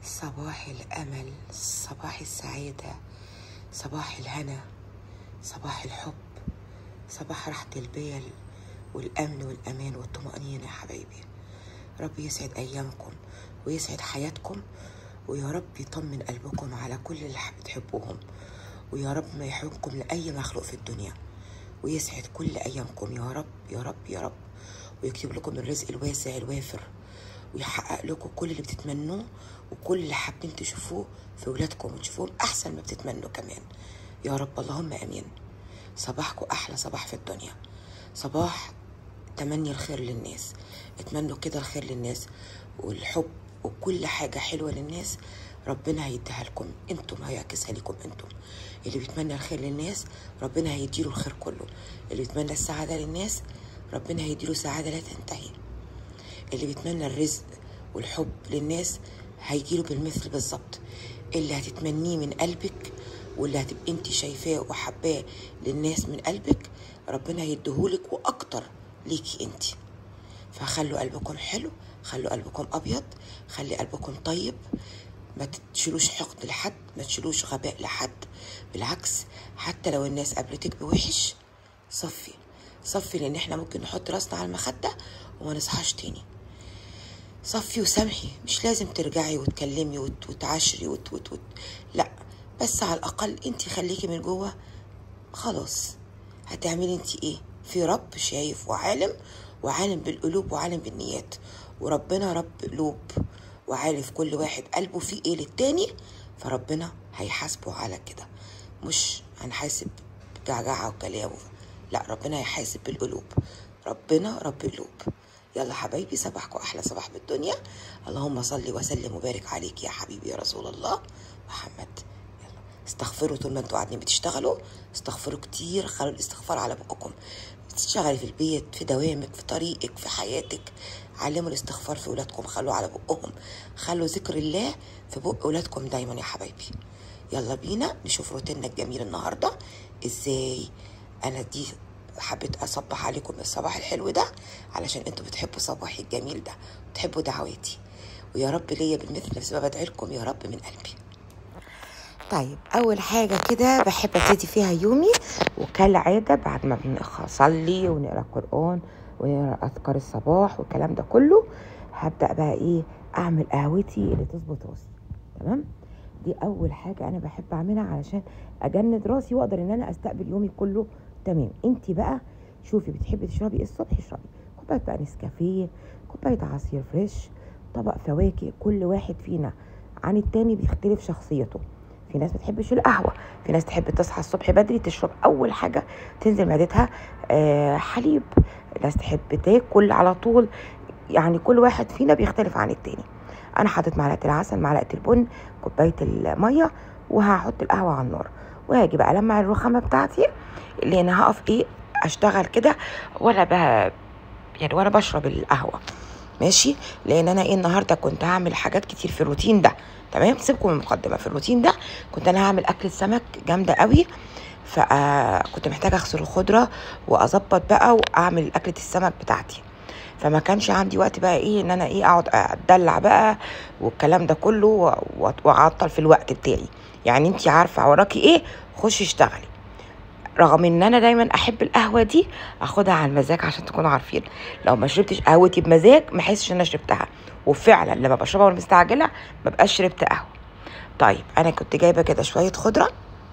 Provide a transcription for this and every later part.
صباح الأمل صباح السعادة صباح الهنا صباح الحب صباح راحة البال والأمن والأمان والطمأنينة يا حبايبي رب يسعد أيامكم ويسعد حياتكم ويا رب يطمن قلبكم على كل اللي بتحبوهم ويا رب ما يحرمكم لأي مخلوق في الدنيا ويسعد كل أيامكم يا رب يا رب يا رب ويكتب لكم الرزق الواسع الوافر ويحقق لكم كل اللي بتتمنوه وكل اللي حابين تشوفوه في ولادكم وتشوفوهم أحسن ما بتتمنوا كمان يا رب اللهم آمين صباحكم أحلى صباح في الدنيا صباح تمني الخير للناس اتمنوا كده الخير للناس والحب وكل حاجة حلوة للناس ربنا هيديها لكم انتم هيعكسها لكم انتم اللي بيتمنى الخير للناس ربنا هيديله الخير كله اللي بيتمنى السعادة للناس ربنا هيديله سعادة لا تنتهي اللي بيتمنى الرزق والحب للناس هيجيله بالمثل بالظبط اللي هتتمنيه من قلبك واللي هتبقي انت شايفاه وحباه للناس من قلبك ربنا هيديهولك واكتر ليكي انت فخلوا قلبكم حلو خلوا قلبكم ابيض خلي قلبكم طيب ما تشيلوش حقد لحد ما تشيلوش غباء لحد بالعكس حتى لو الناس قابلتك بوحش صفي صفي لان احنا ممكن نحط راسنا على المخده وما نصحاش تاني صفي وسامحي مش لازم ترجعي وتكلمي وت- وتعاشري وت... وت... وت... لا بس على الاقل انت خليكي من جوه خلاص هتعملي انت ايه في رب شايف وعالم وعالم بالقلوب وعالم بالنيات وربنا رب قلوب وعارف كل واحد قلبه فيه ايه للتاني فربنا هيحاسبه على كده مش هنحاسب بجعجعة وكلام لا ربنا هيحاسب بالقلوب ربنا رب قلوب يلا حبايبي صباحكم احلى صباح بالدنيا اللهم صل وسلم وبارك عليك يا حبيبي يا رسول الله محمد يلا استغفروا طول ما انتوا قاعدين بتشتغلوا استغفروا كتير خلوا الاستغفار على بقكم بتشتغلي في البيت في دوامك في طريقك في حياتك علموا الاستغفار في ولادكم خلوا على بقهم خلوا ذكر الله في بق ولادكم دايما يا حبايبي يلا بينا نشوف روتيننا الجميل النهارده ازاي انا دي حبيت اصبح عليكم الصباح الحلو ده علشان انتوا بتحبوا صباحي الجميل ده وتحبوا دعواتي ويا رب ليا بالمثل نفس ما بدعي لكم يا رب من قلبي طيب اول حاجه كده بحب ابتدي فيها يومي وكالعاده بعد ما بنصلي ونقرا قران ونقرا اذكار الصباح والكلام ده كله هبدا بقى ايه اعمل قهوتي اللي تظبط راسي تمام دي اول حاجه انا بحب اعملها علشان اجند راسي واقدر ان انا استقبل يومي كله تمام انت بقى شوفي بتحبي تشربي ايه الصبح اشربي كوبايه بقى نسكافيه كوبايه عصير فريش طبق فواكه كل واحد فينا عن التاني بيختلف شخصيته في ناس بتحبش القهوه في ناس تحب تصحى الصبح بدري تشرب اول حاجه تنزل معدتها آه حليب ناس تحب تاكل على طول يعني كل واحد فينا بيختلف عن التاني انا حاطط معلقه العسل معلقه البن كوبايه الميه وهحط القهوه على النار وهاجي بقى لمع الرخامه بتاعتي اللي انا هقف ايه اشتغل كده وانا بقى يعني وانا بشرب القهوه ماشي لان انا ايه النهارده كنت هعمل حاجات كتير في الروتين ده تمام سيبكم من المقدمه في الروتين ده كنت انا هعمل اكل سمك جامده قوي فكنت محتاجه اغسل الخضره واظبط بقى واعمل اكله السمك بتاعتي فما كانش عندي وقت بقى ايه ان انا ايه اقعد اتدلع بقى والكلام ده كله و- واعطل في الوقت بتاعي يعني انت عارفه وراكي ايه خشي اشتغلي رغم ان انا دايما احب القهوه دي اخدها على المزاج عشان تكونوا عارفين لو ما شربتش قهوتي بمزاج ما احسش ان انا شربتها وفعلا لما بشربها وانا مستعجله ما بقاش شربت قهوه طيب انا كنت جايبه كده شويه خضره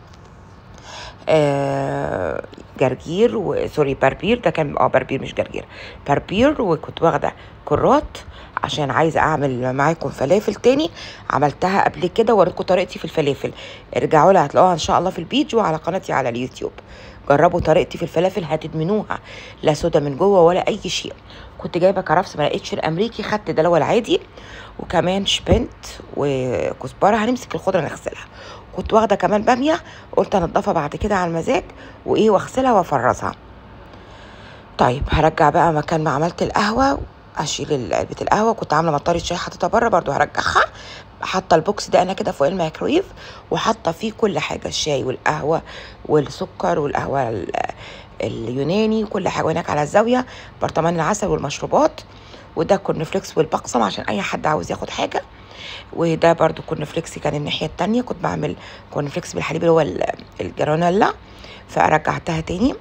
آه جرجير وسوري بربير ده كان اه بربير مش جرجير بربير وكنت واخده كرات عشان عايزه اعمل معاكم فلافل تاني عملتها قبل كده ووريتكم طريقتي في الفلافل ارجعوا لها هتلاقوها ان شاء الله في البيج وعلى قناتي على اليوتيوب جربوا طريقتي في الفلافل هتدمنوها لا سودا من جوه ولا اي شيء كنت جايبه كرفس ما لقيتش الامريكي خدت ده اللي هو العادي وكمان شبنت وكزبره هنمسك الخضره نغسلها كنت واخده كمان باميه قلت انضفها بعد كده على المزاج وايه واغسلها وافرزها طيب هرجع بقى مكان ما عملت القهوه اشيل علبه القهوه كنت عامله مطاره شاي حاططها بره برضو هرجعها حاطه البوكس ده انا كده فوق الميكرويف وحاطه فيه كل حاجه الشاي والقهوه والسكر والقهوه ال- اليوناني كل حاجه هناك على الزاويه برطمان العسل والمشروبات وده كورن فليكس والبقسم عشان اي حد عاوز ياخد حاجه وده برضو كورن فليكس كان الناحيه التانية كنت بعمل كورن فليكس بالحليب اللي هو ال- الجرانولا فرجعتها تاني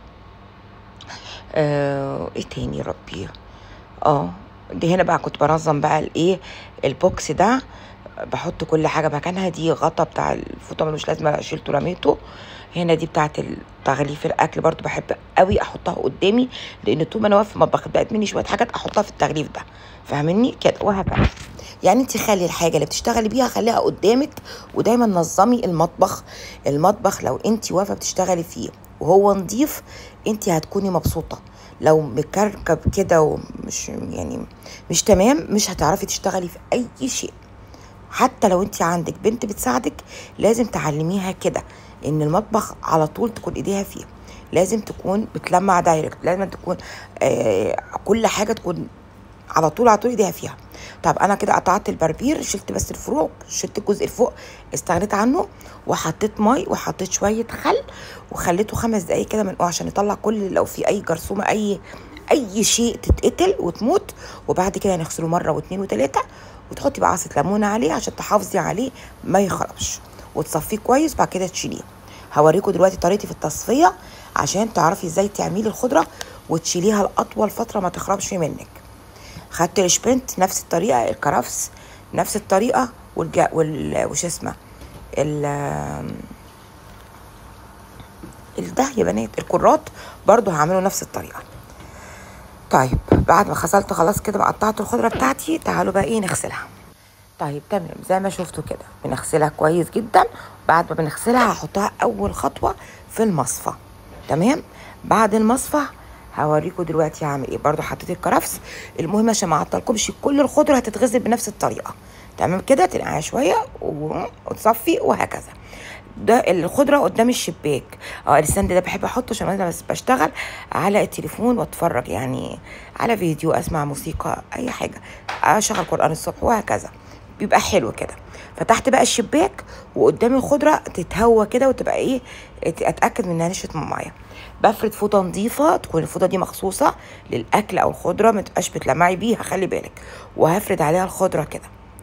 آه ايه تاني يا ربي اه دي هنا بقى كنت بنظم بقى الايه البوكس ده بحط كل حاجه مكانها دي غطا بتاع الفوطه ملوش لازمه شيلته رميته هنا دي بتاعه تغليف الاكل برضو بحب قوي احطها قدامي لان طول ما انا واقفه في المطبخ بقت مني شويه حاجات احطها في التغليف ده فاهمني كده وهكذا يعني انت خلي الحاجه اللي بتشتغلي بيها خليها قدامك ودايما نظمي المطبخ المطبخ لو انت واقفه بتشتغلي فيه وهو نظيف انت هتكوني مبسوطه لو مكركب كده ومش يعني مش تمام مش هتعرفي تشتغلي في اي شيء حتى لو انت عندك بنت بتساعدك لازم تعلميها كده ان المطبخ على طول تكون ايديها فيه لازم تكون بتلمع دايركت لازم تكون آه كل حاجه تكون على طول على طول ايديها فيها طب انا كده قطعت البربير شلت بس الفروع شلت الجزء اللي فوق استغنيت عنه وحطيت مي وحطيت شويه خل وخليته خمس دقايق كده منقوع عشان يطلع كل لو في اي جرثومه اي اي شيء تتقتل وتموت وبعد كده نغسله مره واثنين وثلاثه وتحطي بقى عصره ليمونه عليه عشان تحافظي عليه ما يخربش وتصفيه كويس بعد كده تشيليه هوريكم دلوقتي طريقتي في التصفيه عشان تعرفي ازاي تعملي الخضره وتشيليها لاطول فتره ما تخربش منك خدت الشبنت نفس الطريقه الكرفس نفس الطريقه والجا وال وش اسمه ال ده يا بنات الكرات برضو هعمله نفس الطريقه طيب بعد ما غسلت خلاص كده بقى قطعت الخضره بتاعتي تعالوا بقى ايه نغسلها طيب تمام زي ما شفتوا كده بنغسلها كويس جدا بعد ما بنغسلها هحطها اول خطوه في المصفى تمام بعد المصفى هوريكم دلوقتي هعمل ايه برضو حطيت الكرفس المهم عشان ما اعطلكمش كل الخضره هتتغسل بنفس الطريقه تمام كده تنقعها شويه و- وتصفي وهكذا ده الخضره قدام الشباك اه الستاند ده بحب احطه عشان انا بس بشتغل على التليفون واتفرج يعني على فيديو اسمع موسيقى اي حاجه اشغل قران الصبح وهكذا بيبقى حلو كده فتحت بقى الشباك وقدام الخضره تتهوى كده وتبقى ايه اتاكد من انها نشفت من الميه بفرد فوطه نظيفه تكون الفوطه دي مخصوصه للاكل او الخضره ما تبقاش بتلمعي بيها خلي بالك وهفرد عليها الخضره كده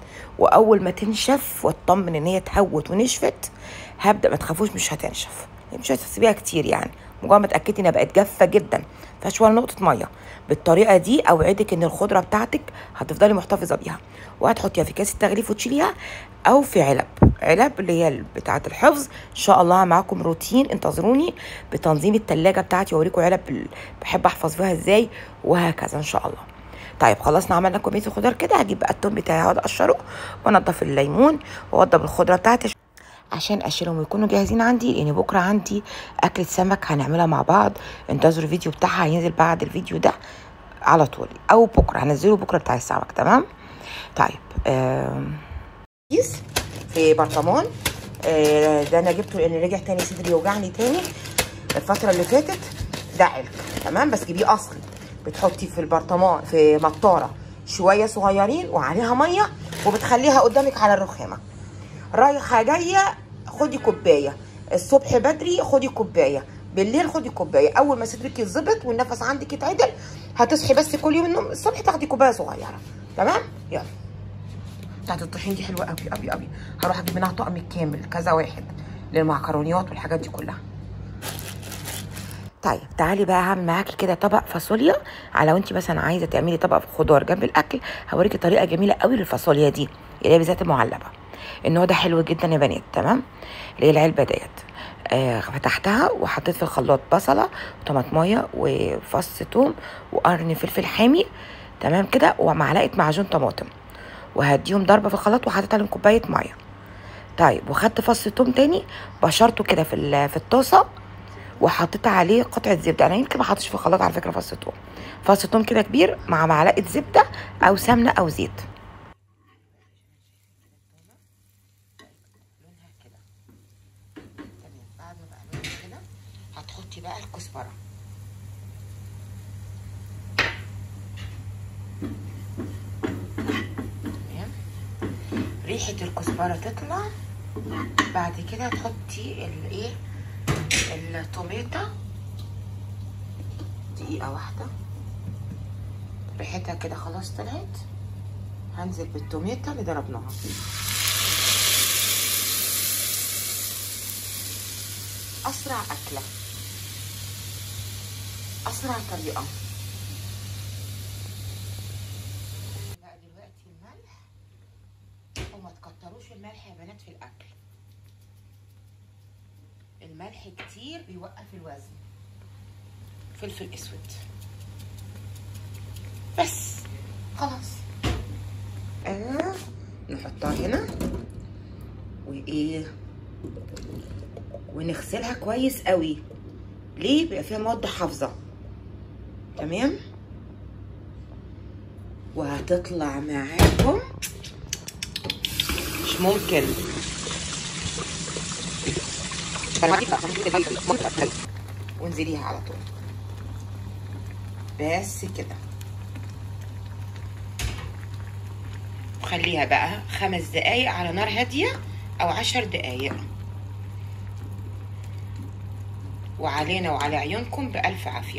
واول ما تنشف واطمن ان هي اتهوت ونشفت هبدا ما تخافوش مش هتنشف مش هتسيبيها كتير يعني مجرد ما اتاكدي انها بقت جافه جدا فيهاش ولا نقطه ميه بالطريقه دي اوعدك ان الخضره بتاعتك هتفضلي محتفظه بيها وهتحطيها في كاس التغليف وتشيليها او في علب علب اللي هي بتاعه الحفظ ان شاء الله معاكم روتين انتظروني بتنظيم التلاجة بتاعتي واوريكم علب ال- بحب احفظ فيها ازاي وهكذا ان شاء الله طيب خلصنا عملنا كميه الخضار كده هجيب بقى التوم بتاعي اقعد اقشره وانضف الليمون واوضب الخضره بتاعتي عشان اشيلهم ويكونوا جاهزين عندي لان بكره عندي اكله سمك هنعملها مع بعض انتظروا الفيديو بتاعها هينزل بعد الفيديو ده على طول او بكره هنزله بكره بتاع السمك تمام طيب آم، كيس في برطمان آه، ده انا جبته لان رجع تاني صدري يوجعني تاني الفتره اللي فاتت ده علك تمام بس جيبيه اصلي بتحطي في البرطمان في مطاره شويه صغيرين وعليها ميه وبتخليها قدامك على الرخامه رايحه جايه خدي كوبايه الصبح بدري خدي كوبايه بالليل خدي كوبايه اول ما صدرك يتظبط والنفس عندك يتعدل هتصحي بس كل يوم النوم الصبح تاخدي كوبايه صغيره تمام يلا بتاعت الطحين دي حلوه قوي قوي قوي هروح اجيب منها طقم كامل كذا واحد للمعكرونيات والحاجات دي كلها طيب تعالي بقى هعمل معاكي كده طبق فاصوليا على لو انت مثلا عايزه تعملي طبق خضار جنب الاكل هوريكي طريقه جميله قوي للفاصوليا دي اللي هي بالذات المعلبه النوع ده حلو جدا يا بنات تمام اللي هي العلبه ديت آه فتحتها وحطيت في الخلاط بصله وطماطمايه وفص ثوم وقرن فلفل حامي تمام كده ومعلقه معجون طماطم وهديهم ضربه في الخلاط وحطيت عليهم كوبايه ميه طيب وخدت فص ثوم تاني بشرته كده في ال- في الطاسه وحطيت عليه قطعه زبده انا يمكن ما حطيتش في الخلاط على فكره فص ثوم فص ثوم كده كبير مع معلقه زبده او سمنه او زيت بعد ما بقى لونها كده هتحطي بقى الكزبره تمام ريحه الكزبره تطلع بعد كده تحطي الايه التوميتا دقيقه واحده ريحتها كده خلاص طلعت هنزل بالتوميتا اللي ضربناها اسرع اكله اسرع طريقه بقى دلوقتي الملح وما تكتروش الملح يا بنات في الاكل الملح كتير بيوقف الوزن فلفل اسود بس خلاص آه. نحطها هنا وايه ونغسلها كويس قوي ليه بيبقى فيها مواد حافظه تمام وهتطلع معاكم مش ممكن وانزليها على طول بس كده وخليها بقى خمس دقايق على نار هادية أو عشر دقايق وعلينا وعلى عيونكم بألف عافية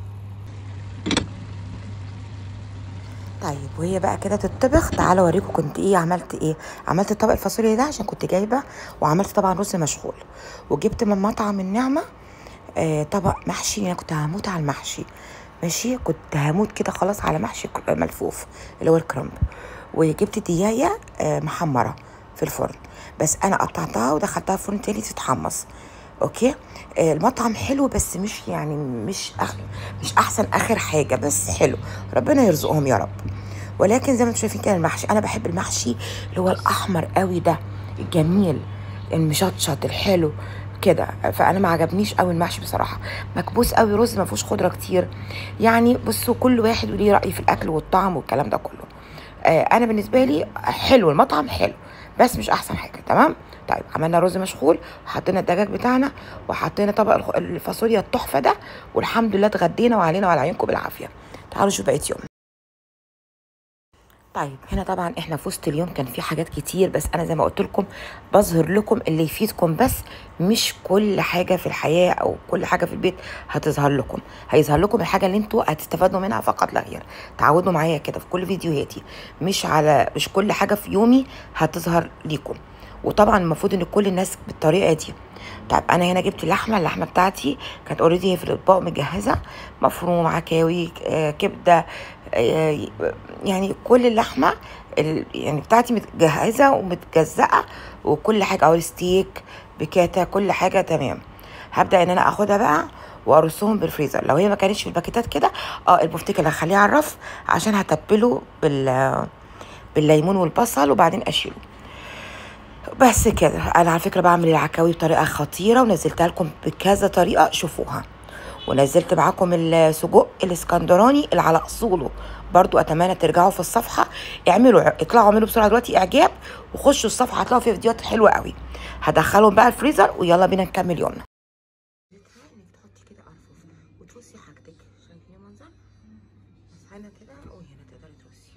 طيب وهي بقى كده تتطبخ تعالوا اوريكم كنت ايه عملت ايه عملت طبق الفاصوليا ده عشان كنت جايبه وعملت طبعا رز مشغول وجبت من مطعم النعمه آه طبق محشي انا كنت هموت على المحشي ماشي كنت هموت كده خلاص على محشي ملفوف اللي هو الكرنب وجبت ديايه آه محمره في الفرن بس انا قطعتها ودخلتها الفرن تاني تتحمص اوكي آه المطعم حلو بس مش يعني مش أخ... مش احسن اخر حاجه بس حلو ربنا يرزقهم يا رب ولكن زي ما انتم شايفين كده المحشي انا بحب المحشي اللي هو الاحمر قوي ده الجميل المشطشط الحلو كده فانا ما عجبنيش قوي المحشي بصراحه مكبوس قوي رز ما فيهوش خضره كتير يعني بصوا كل واحد وليه راي في الاكل والطعم والكلام ده كله آه انا بالنسبه لي حلو المطعم حلو بس مش احسن حاجه تمام طيب عملنا رز مشغول وحطينا الدجاج بتاعنا وحطينا طبق الفاصوليا التحفه ده والحمد لله اتغدينا وعلينا وعلى عيونكم بالعافيه تعالوا نشوف بقيه يوم طيب هنا طبعا احنا في وسط اليوم كان في حاجات كتير بس انا زي ما قلت لكم بظهر لكم اللي يفيدكم بس مش كل حاجه في الحياه او كل حاجه في البيت هتظهر لكم هيظهر لكم الحاجه اللي انتوا هتستفادوا منها فقط لا غير تعودوا معايا كده في كل فيديوهاتي مش على مش كل حاجه في يومي هتظهر ليكم وطبعا المفروض ان كل الناس بالطريقه دي طيب انا هنا جبت اللحمه اللحمه بتاعتي كانت اوريدي في الاطباق مجهزه مفروم عكاوي آه، كبده آه، يعني كل اللحمه يعني بتاعتي متجهزه ومتجزأه وكل حاجه او الستيك بكاتا كل حاجه تمام هبدا ان انا اخدها بقى وارصهم بالفريزر لو هي ما كانتش في الباكيتات كده اه البفتيك اللي هخليه على الرف عشان هتبله بال بالليمون والبصل وبعدين اشيله بس كده انا على فكره بعمل العكاوي بطريقه خطيره ونزلتها لكم بكذا طريقه شوفوها ونزلت معاكم السجق الاسكندراني اللي على اصوله برضو اتمنى ترجعوا في الصفحه اعملوا اطلعوا اعملوا بسرعه دلوقتي اعجاب وخشوا الصفحه هتلاقوا فيها فيديوهات حلوه قوي هدخلهم بقى الفريزر ويلا بينا نكمل يومنا تحطي كده ارفف وترصي حاجتك شايفين المنظر بس هنا كده وهنا تقدري ترصي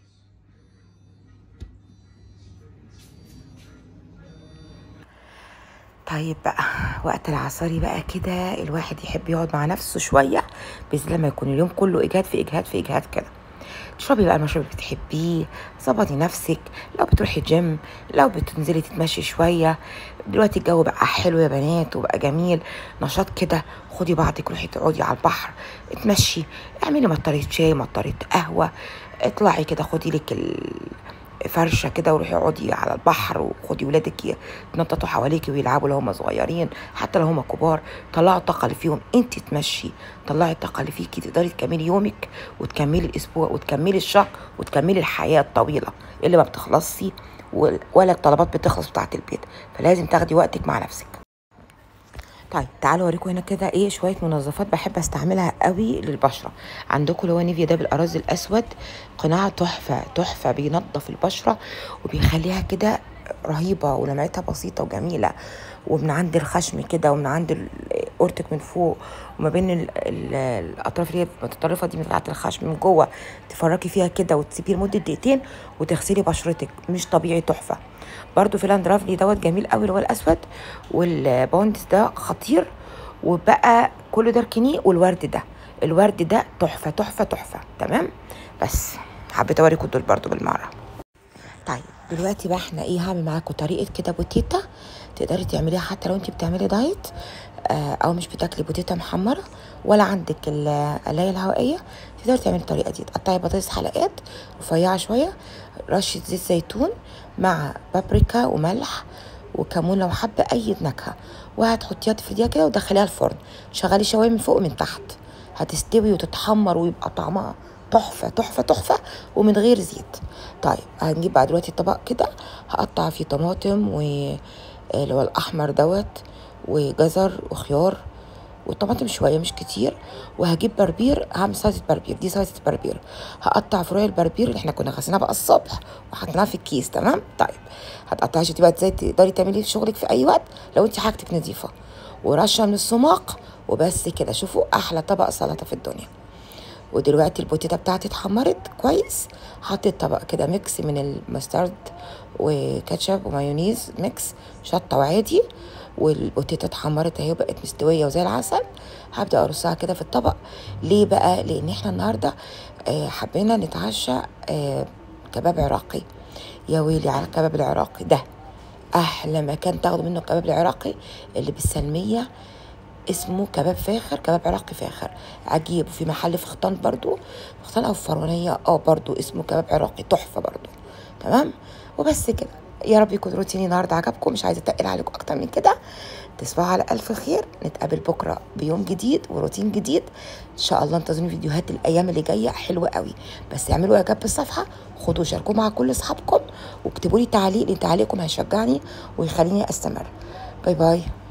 طيب بقى وقت العصاري بقى كده الواحد يحب يقعد مع نفسه شويه بالذات لما يكون اليوم كله اجهاد في اجهاد في اجهاد كده تشربي بقى المشروب اللي بتحبيه ظبطي نفسك لو بتروحي جيم لو بتنزلي تتمشي شويه دلوقتي الجو بقى حلو يا بنات وبقى جميل نشاط كده خدي بعضك روحي تقعدي على البحر اتمشي اعملي مطريه شاي مطريه قهوه اطلعي كده خدي لك ال... فرشه كده وروحي اقعدي على البحر وخدي ولادك يتنططوا حواليكي ويلعبوا لو هم صغيرين حتى لو هم كبار طلعوا الطاقه اللي فيهم انت تمشي طلعي الطاقه اللي فيكي تقدري تكملي يومك وتكملي الاسبوع وتكملي الشهر وتكملي الحياه الطويله اللي ما بتخلصش ولا الطلبات بتخلص بتاعه البيت فلازم تاخدي وقتك مع نفسك طيب تعالوا اوريكم هنا كده ايه شويه منظفات بحب استعملها قوي للبشره عندكم اللي هو نيفيا ده بالاراز الاسود قناع تحفه تحفه بينظف البشره وبيخليها كده رهيبه ولمعتها بسيطه وجميله ومن عند الخشم كده ومن عند اورتك من فوق وما بين ال ال الاطراف اللي هي المتطرفه دي بتاعه الخشم من جوه تفركي فيها كده وتسيبيه لمده دقيقتين وتغسلي بشرتك مش طبيعي تحفه برضو في لاند رافلي دوت جميل قوي اللي هو الاسود والبوندس ده خطير وبقى كله ده اركنيه والورد ده الورد ده تحفه تحفه تحفه تمام بس حبيت اوريكم دول برضو بالمره طيب دلوقتي بقى احنا ايه هعمل معاكم طريقه كده بوتيتا تقدري تعمليها حتى لو انت بتعملي دايت آه، او مش بتاكلي بوتيتا محمره ولا عندك القلايه الهوائيه تقدري تعملي الطريقه دي تقطعي بطاطس حلقات رفيعه شويه رشه زيت زيتون مع بابريكا وملح وكمون لو حابه اي نكهه وهتحطيها تفرديها كده وتدخليها الفرن شغلي شوايه من فوق ومن تحت هتستوي وتتحمر ويبقى طعمها تحفه تحفه تحفه ومن غير زيت طيب هنجيب بقى دلوقتي الطبق كده هقطع فيه طماطم و اللي هو الاحمر دوت وجزر وخيار والطماطم شويه مش كتير وهجيب بربير هعمل سلطه بربير دي سلطه بربير هقطع فروع البربير اللي احنا كنا غسلناها بقى الصبح وحطيناها في الكيس تمام طيب هتقطعي شتي بقى ازاي تقدري تعملي في شغلك في اي وقت لو انت حاجتك نظيفه ورشه من السماق وبس كده شوفوا احلى طبق سلطه في الدنيا ودلوقتي البوتيتا بتاعتي اتحمرت كويس حطيت طبق كده ميكس من المسترد وكاتشب ومايونيز ميكس شطه وعادي والبوتيتا اتحمرت اهي وبقت مستويه وزي العسل هبدا ارصها كده في الطبق ليه بقى لان احنا النهارده آه، حبينا نتعشى آه، كباب عراقي يا ويلي على الكباب العراقي ده احلى مكان تاخدوا منه الكباب العراقي اللي بالسلميه اسمه كباب فاخر كباب عراقي فاخر عجيب وفي محل في خطان برضو خطان او في فرعونيه اه برضو اسمه كباب عراقي تحفه برضو تمام وبس كده يا رب يكون روتيني النهارده عجبكم مش عايزه اتقل عليكم اكتر من كده تصبحوا على الف خير نتقابل بكره بيوم جديد وروتين جديد ان شاء الله انتظروني فيديوهات الايام اللي جايه حلوه قوي بس اعملوا اعجاب بالصفحه خدوا شاركوا مع كل اصحابكم واكتبوا لي تعليق لان تعليقكم هيشجعني ويخليني استمر باي باي